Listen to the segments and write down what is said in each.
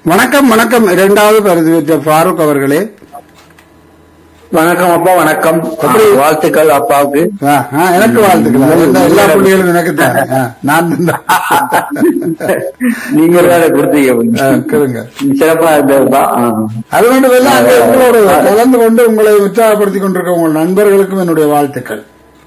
வணக்கம் வணக்கம் இரண்டாவது பரிசு பெற்ற ஃபாரூக் அவர்களே வணக்கம் அப்பா வணக்கம் எப்படி? வாழ்த்துக்கள் அப்பாவுக்கு ஆ, ஆ, எனக்கு வாழ்த்துக்கள் எல்லா- எல்லா புள்ளிகளும் எனக்கு தான் ஆ, நான் தான். நீங்க வேற ஆ, கொடுத்தீங்க கேளுங்க சிறப்பா இருந்ததுப்பா ஆ. அது மட்டும் இல்ல அங்கே உங்களோட கலந்து கொண்டு உங்களை உற்சாகப்படுத்திக் கொண்டிருக்க உங்கள் நண்பர்களுக்கும் என்னுடைய வாழ்த்துக்கள்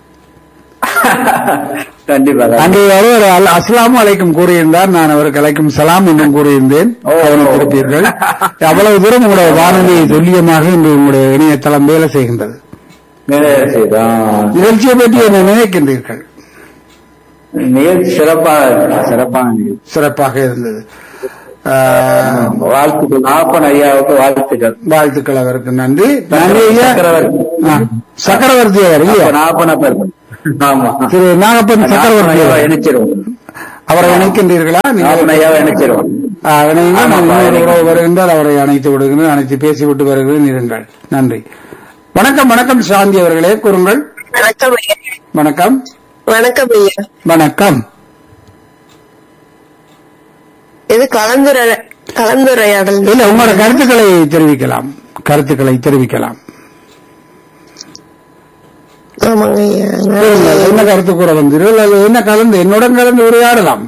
கண்டிப்பா அங்கே ஒருவர் அல் அஸ்லாம் அலைக்கும் கூறியிருந்தார் நான் அவருக்கு அலைக்கும் சலாம் என்றும் கூறியிருந்தேன் ஓ. கவனித்திருப்பீர்கள் அவ்வளவு தூரம் உங்களுடைய வானொலி துல்லியமாக இன்று உங்களுடைய இணையதளம் வேலை செய்கின்றது நிறைய செய்து, ஆ. நிகழ்ச்சியை பற்றி என்ன நினைக்கின்றீர்கள் நிகழ்ச்சி சிறப்பா சிறப்பான நிகழ்ச்சி. சிறப்பாக இருந்தது ஆ, வாழ்த்துக்கள் நாப்பன் ஐயாவுக்கு வாழ்த்துக்கள் வாழ்த்துக்கள் அவருக்கு நன்றி நன்றி ஐயா சக்கரவர்த்தி. ஆ, சக்கரவர்த்தி அவர் இல்லையா அப்ப நாப்பன பேர் ஆமா திரு நாகப்பன் நாப்பன் சக்கரவர்த்தி ஐயாவை அவர். இணைச்சிருவோம் அவரை இணைக்கின்றீர்களா நாப்பன் நீங்கள் ஐயாவை இணைச்சிருவோம் ஆ, இணையுங்கள். ஆமாம், நான் இன்னொரு இணைக்கிறேன். உறவு வருகின்றார் அவரை அணைத்து விடுகிறேன் அணைத்து பேசிவிட்டு வருகிறேன் இருங்கள் நன்றி வணக்கம் வணக்கம் சாந்தி அவர்களே கூறுங்கள் வணக்கம் ஐயா வணக்கம் வணக்கம் ஐயா வணக்கம் இது கலந்துரை கலந்துரையாடல் இல்ல உங்களோட கருத்துக்களை தெரிவிக்கலாம் கருத்துக்களை தெரிவிக்கலாம் ஆமாங்க ஐயா நான் கூறுங்கள். என்ன கருத்து கூற வந்தீர்கள் அது என்ன கலந்து என்னுடன் கலந்து உரையாடலாம்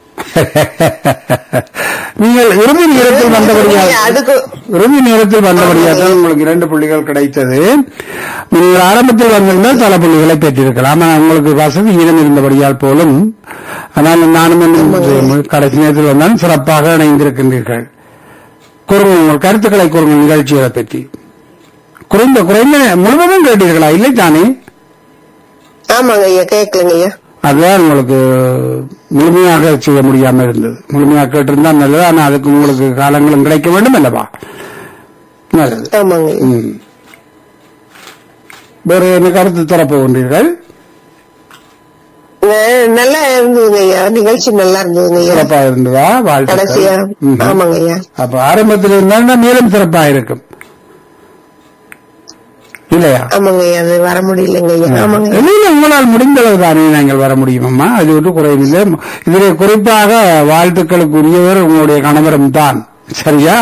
நீங்கள் இறுதி நேரத்தில் வந்தபடியால் ஐயா, அதுக்கு இறுதி நேரத்தில் வந்தபடியாக தான் உங்களுக்கு இரண்டு புள்ளிகள் கிடைத்தது நீங்கள் ஆரம்பத்தில் வந்திருந்தால் பல புள்ளிகளை பெற்றிருக்கலாம் ஆனால் உங்களுக்கு வசதி ஈரம் இருந்தபடியால் போலும் ஆனால் நானும் இன்னும் கடைசி நேரத்தில் வந்தாலும் சிறப்பாக இணைந்திருக்கின்றீர்கள் கூறுங்கள் உங்கள் கருத்துக்களை கூறுங்கள் நிகழ்ச்சிகளை பற்றி குறைந்த குறைந்த முழுவதும் கேட்டீர்களா இல்லை தானே ஆமாங்க ஐயா கேட்கலங்க ஐயா அதுதான் உங்களுக்கு முழுமையாக செய்ய முடியாம இருந்தது முழுமையாக கேட்டிருந்தா நல்லது ஆனால் அதுக்கு உங்களுக்கு காலங்களும் கிடைக்க வேண்டும் அல்லவா நல்லது ஆமாங்க ஐயா ம். வேறு என்ன கருத்து தரப்போகின்றீர்கள் ந- நல்லா இருந்ததுங்க ஐயா நிகழ்ச்சி நல்லா இருந்ததுங்க ஐயா சிறப்பா இருந்ததா கடைசியா வாழ்த்துக்கள் ம். ஆமாங்க ஐயா அப்ப ஆரம்பத்தில் இருந்தால் மேலும் சிறப்பா இருக்கும் இல்லையா ஆமாங்க ஐயா அது வர முடியலங்க ஐயா ஆமாங்க ஐயா. இல்ல உங்களால் முடிந்த அளவு தானே நாங்கள் வர முடியுமம்மா அது ஒன்றும் குறைவில்லை இதிலே குறிப்பாக வாழ்த்துக்களுக்குரியவர் உங்களுடைய கணவரும் தான் சரியா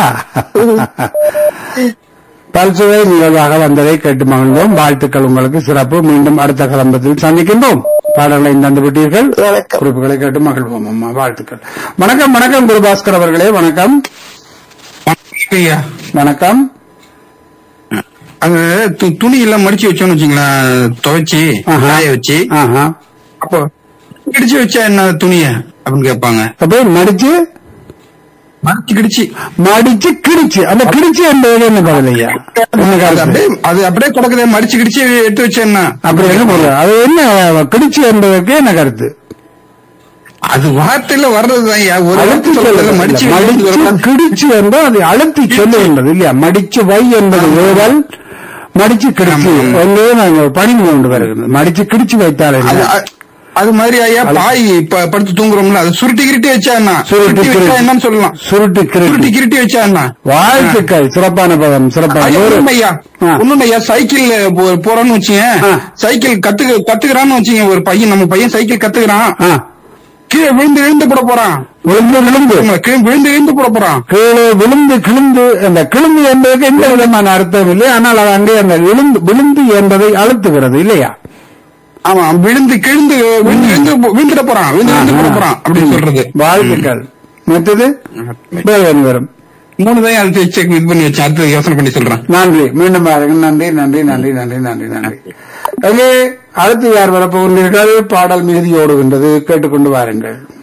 பல்சுவை நிகழ்வாக வந்ததை கேட்டு மகிழ்ந்தோம் வாழ்த்துக்கள் உங்களுக்கு சிறப்பு மீண்டும் அடுத்த கலம்பத்தில் சந்திக்கின்றோம் பாடல்களை தந்து விட்டீர்கள் வணக்கம் குறிப்புகளை கேட்டு மகிழ்வோம் அம்மா வாழ்த்துக்கள் வணக்கம் வணக்கம் குருபாஸ்கர் அவர்களே வணக்கம் ஐயா வணக்கம் அது து- துணி எல்லாம் மடிச்சு வச்சோம்னு வச்சுங்களேன் துவைச்சு ஆஹா. காய வச்சு ஆஹா அப்போ கிடிச்சு வச்சா என்ன துணிய அப்படின்னு கேட்பாங்க அப்ப மடிச்சு மடிச்சு கிடிச்சு மடிச்சு கிடிச்சு அந்த கிடிச்சு என்பது என்ன பதில் ஐயா என்ன அது கருத்து? அப்படியே அது அப்படியே கிடக்குதே மடிச்சு கிடிச்சு எடுத்து வச்சா என்ன அப்படி என்ன பொருள் அது என்ன கிடிச்சு என்பதற்கு என்ன கருத்து அது வார்த்தையில வர்றதுதான் ஐயா ஒரு அழுத்தி வார்த்தை சொல்றது சொல்லுவது மடிச்சு மடிச்சு கிடிச்சு கிடிச்சு என்றால் அது அழுத்தி சொல்லுகின்றது இல்லையா மடிச்சு வை என்பது ஏவல் மடிச்சு கிடிச்சு ஆமா, ஆமா. என்று நாங்கள் பணிந்து கொண்டு வருகிறது மடிச்சு கிடிச்சு வைத்தால் அது என்ன அது- அது மாதிரி ஐயா பாய் ப- படுத்து தூங்குறோம்ல அது சுருட்டி கிருட்டி வச்சா என்ன சுருட்டி சுருட்டி வச்சா கிருட்டி. என்னன்னு சொல்லலாம் சுருட்டு சுருட்டி கிருட்டி கிருட்டி வச்சா என்ன வாழ்த்துக்கள் சிறப்பான பதம் சிறப்பான ஐயா, ஒரு- உண்மையா ஆ. ஒண்ணுமையா சைக்கிள் போ- போறோம்னு வச்சுங்க ஆ. சைக்கிள் கத்துக்க கத்துக்கிறான்னு வச்சுங்க ஒரு பையன் நம்ம பையன் சைக்கிள் கத்துக்கிறான் ஆ, கீழே விழுந்து விழுந்து போட போறான் விழுந்து விழுந்து நம்ம கீழே விழுந்து விழுந்து போட போறான் கீழே விழுந்து கிழிந்து அந்த கிழிந்து என்பதற்கு எந்த விதமான அர்த்தம் இல்லை ஆனால் அது அங்கே அந்த விழுந்து விழுந்து என்பதை அழுத்துகிறது இல்லையா ஆமா விழுந்து கிழிந்து விழுந்து விழுந்து போ- விழுந்துட போறான் விழுந்து விழுந்து போட போறான் அப்படின்னு சொல்றது வாழ்த்துக்கள் மற்றது வேறு வரும் மூணு தான் அடுத்து செக் இது பண்ணி வச்சேன் அடுத்து யோசனை பண்ணி சொல்றேன் நன்றி மீண்டும் பாருங்க நன்றி நன்றி நன்றி நன்றி நன்றி நன்றி அங்கே அடுத்து யார் வரப்போகின்றீர்கள் பாடல் மீதி ஓடுகின்றது கேட்டுக்கொண்டு வாருங்கள்